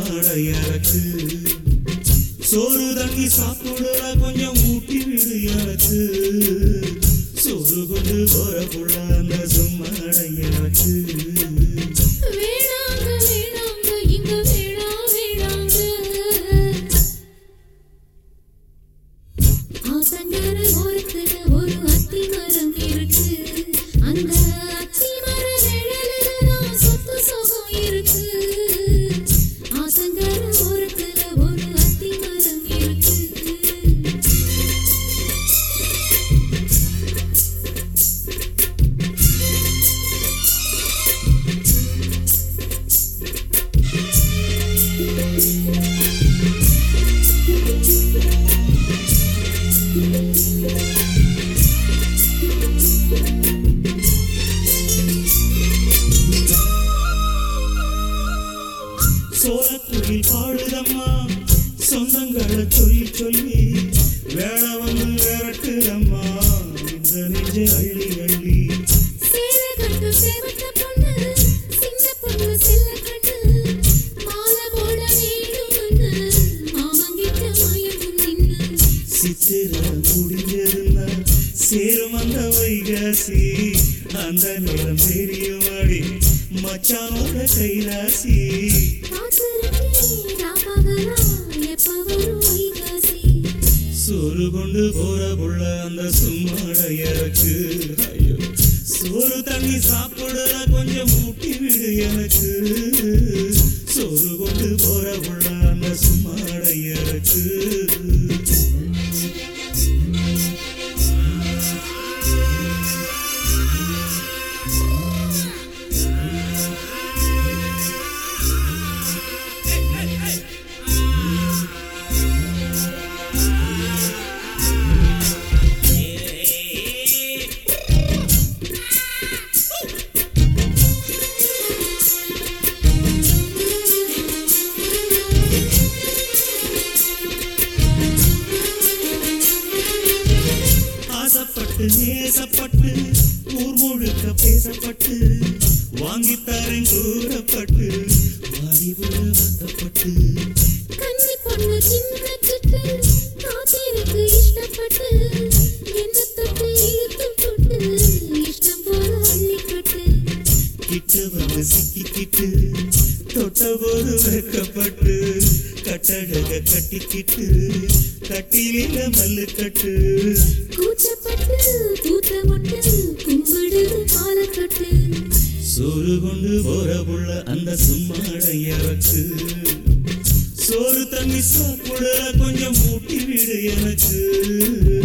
சும்மாடையறக்கு சோறு தண்ணி சாப்பிடுற கொஞ்சம் ஊட்டி விடு எனக்கு சோறு கொண்டு போற புள்ள அந்த சும்மாடையறக்கு வேணாங்க வேணாங்க இங்க வேணா வேணாங்க ஆத்தங்கர ஓரத்துல ஒரு அத்தி மரம் இருக்கு அந்த அத்தி மர நிழலில தான் சொத்து சுகம் இருக்கு ஆத்தங்கர ஓரத்துல ஒரு அத்தி மரம் இருக்கு சோளக்குயில் பாடுதம்மா சொந்தங்களை சொல்லி சொல்லி வேலை வந்து விரட்டுதம்மா இந்த நெஞ்ச அள்ளி அள்ளி சேலை கட்டு சேவட்ட பொண்ணு சின்ன பொண்ணு செல்ல கண்ணு மாலை போட வேணும்னு மாமங்கிட்ட மயங்கும் நின்னு சித்திர முடிஞ்சிருந்தா சேரும் அந்த வைகாசி அந்த நேரம் தெரியும் அடி மச்சானோட கைராசி காத்திருக்கேன் ராப்பகலா எப்ப வரும் வைகாசி சோறு கொண்டு போற புள்ள அந்த சும்மாடையறக்கு ஐயோ சோறு தண்ணி சாப்பிடுற கொஞ்சம் ஊட்டி விடு எனக்கு சோறு கொண்டு போற புள்ள அந்த சும்மாடையறக்கு ஆசைப்பட்டு நேசப்பட்டு ஊர் முழுக்க பேசப்பட்டு வாங்கித்தரேன் கூறப்பட்டு வாடி விட வந்தப்பட்டு கன்னி பொண்ணு சின்ன சிட்டு காத்திருக்கு இஷ்டப்பட்டு என்ன தொட்டு இழுத்து தொட்டு இஷ்டம் போல அள்ளிக்கட்டு கிட்ட வந்து சிக்கிக்கிட்டு தொட்ட போது வெக்கப்பட்டு கட்டழக கட்டிக்கிட்டு கட்டிலில மல்லு கட்டு கூச்சப்பட்டு கூத்த முட்டு கும்பிடுது பாலக்கட்டு சோறு கொண்டு போற புள்ள அந்த சும்மாடையறக்கு சோறு தண்ணி சாப்பிடுற கொஞ்சம் மூட்டி விடு எனக்கு